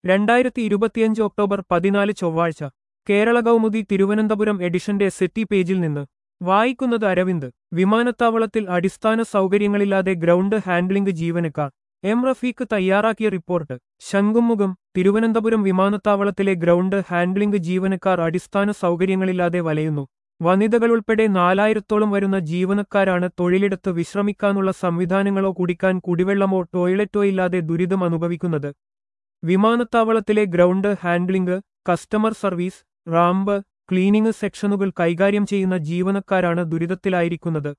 രണ്ടായിരത്തി ഇരുപത്തിയഞ്ച് ഒക്ടോബർ പതിനാല് ചൊവ്വാഴ്ച കേരള കൗമുദി തിരുവനന്തപുരം എഡിഷന്റെ സെറ്റി പേജിൽ നിന്ന് വായിക്കുന്നത് അരവിന്ദ് വിമാനത്താവളത്തിൽ അടിസ്ഥാന സൗകര്യങ്ങളില്ലാതെ ഗ്രൗണ്ട് ഹാൻഡ്ലിംഗ് ജീവനക്കാർ എം റഫീഖ് തയ്യാറാക്കിയ റിപ്പോർട്ട് ശംഖുമുഖം തിരുവനന്തപുരം വിമാനത്താവളത്തിലെ ഗ്രൗണ്ട് ഹാൻഡ്ലിംഗ് ജീവനക്കാർ അടിസ്ഥാന സൗകര്യങ്ങളില്ലാതെ വലയുന്നു വനിതകളുൾപ്പെടെ നാലായിരത്തോളം വരുന്ന ജീവനക്കാരാണ് തൊഴിലിടത്ത് വിശ്രമിക്കാനുള്ള സംവിധാനങ്ങളോ കുടിക്കാൻ കുടിവെള്ളമോ ടോയ്ലറ്റോ ഇല്ലാതെ ദുരിതം അനുഭവിക്കുന്നത് വിമാനത്താവളത്തിലെ ground handling customer service ramp cleaning സെക്ഷനുകൾ കൈകാര്യം ചെയ്യുന്ന ജീവനക്കാരാണ് ദുരിതത്തിലായിരിക്കുന്നത്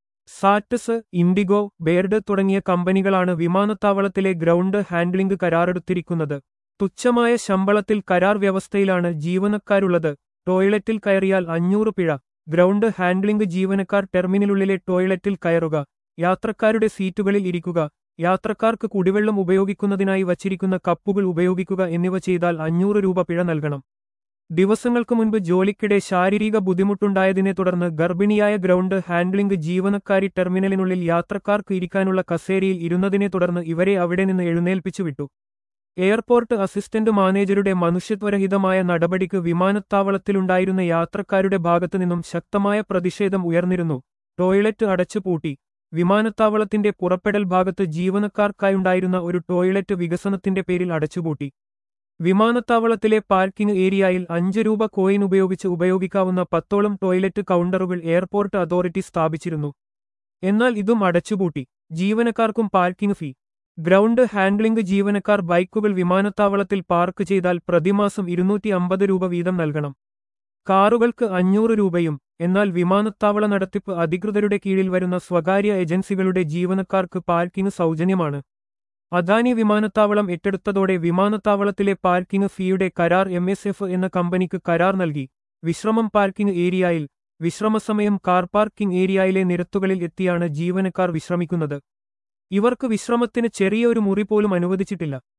സാറ്റസ് ഇൻഡിഗോ ബേർഡ് തുടങ്ങിയ കമ്പനികളാണ് വിമാനത്താവളത്തിലെ ഗ്രൗണ്ട് ഹാൻഡ്ലിംഗ് കരാറെടുത്തിരിക്കുന്നത് തുച്ഛമായ ശമ്പളത്തിൽ കരാർ വ്യവസ്ഥയിലാണ് ജീവനക്കാരുള്ളത് ടോയ്ലറ്റിൽ കയറിയാൽ അഞ്ഞൂറ് പിഴ ഗ്രൗണ്ട് ഹാൻഡ്ലിംഗ് ജീവനക്കാർ ടെർമിനലുള്ളിലെ ടോയ്ലറ്റിൽ കയറുക യാത്രക്കാരുടെ സീറ്റുകളിൽ ഇരിക്കുക യാത്രക്കാർക്ക് കുടിവെള്ളം ഉപയോഗിക്കുന്നതിനായി വച്ചിരിക്കുന്ന കപ്പുകൾ ഉപയോഗിക്കുക എന്നിവ ചെയ്താൽ അഞ്ഞൂറ് രൂപ പിഴ നൽകണം ദിവസങ്ങൾക്ക് മുൻപ് ജോലിക്കിടെ ശാരീരിക ബുദ്ധിമുട്ടുണ്ടായതിനെ തുടർന്ന് ഗർഭിണിയായ ഗ്രൗണ്ട് ഹാൻഡ്ലിംഗ് ജീവനക്കാരി ടെർമിനലിനുള്ളിൽ യാത്രക്കാർക്ക് ഇരിക്കാനുള്ള കസേരയിൽ ഇരുന്നതിനെ തുടർന്ന് ഇവരെ അവിടെ നിന്ന് എഴുന്നേൽപ്പിച്ചു വിട്ടു എയർപോർട്ട് അസിസ്റ്റന്റ് മാനേജരുടെ മനുഷ്യത്വരഹിതമായ നടപടിക്ക് വിമാനത്താവളത്തിലുണ്ടായിരുന്ന യാത്രക്കാരുടെ ഭാഗത്തുനിന്നും ശക്തമായ പ്രതിഷേധം ഉയർന്നിരുന്നു ടോയ്ലറ്റ് അടച്ചുപൂട്ടി വിമാനത്താവളത്തിന്റെ പുറപ്പെടൽ ഭാഗത്ത് ജീവനക്കാർക്കായുണ്ടായിരുന്ന ഒരു ടോയ്ലറ്റ് വികസനത്തിന്റെ പേരിൽ അടച്ചുപൂട്ടി വിമാനത്താവളത്തിലെ പാർക്കിംഗ് ഏരിയയിൽ അഞ്ച് രൂപ കോയിൻ ഉപയോഗിച്ച് ഉപയോഗിക്കാവുന്ന പത്തോളം ടോയ്ലറ്റ് കൗണ്ടറുകൾ എയർപോർട്ട് അതോറിറ്റി സ്ഥാപിച്ചിരുന്നു എന്നാൽ ഇതും അടച്ചുപൂട്ടി ജീവനക്കാർക്കും പാർക്കിംഗ് ഫീ ഗ്രൗണ്ട് ഹാൻഡ്ലിംഗ് ജീവനക്കാർ ബൈക്കുകൾ വിമാനത്താവളത്തിൽ പാർക്ക് ചെയ്താൽ പ്രതിമാസം ഇരുന്നൂറ്റി അമ്പത് രൂപ വീതം നൽകണം കാറുകൾക്ക് അഞ്ഞൂറ് രൂപയും എന്നാൽ വിമാനത്താവള നടത്തിപ്പ് അധികൃതരുടെ കീഴിൽ വരുന്ന സ്വകാര്യ ഏജൻസികളുടെ ജീവനക്കാർക്ക് പാർക്കിംഗ് സൗജന്യമാണ് അദാനി വിമാനത്താവളം ഏറ്റെടുത്തതോടെ വിമാനത്താവളത്തിലെ പാർക്കിംഗ് ഫീയുടെ കരാർ എം എന്ന കമ്പനിക്ക് കരാർ നൽകി വിശ്രമം പാർക്കിംഗ് ഏരിയയിൽ വിശ്രമസമയം കാർ പാർക്കിംഗ് ഏരിയയിലെ നിരത്തുകളിൽ എത്തിയാണ് ജീവനക്കാർ വിശ്രമിക്കുന്നത് ഇവർക്ക് വിശ്രമത്തിന് ചെറിയൊരു മുറി പോലും അനുവദിച്ചിട്ടില്ല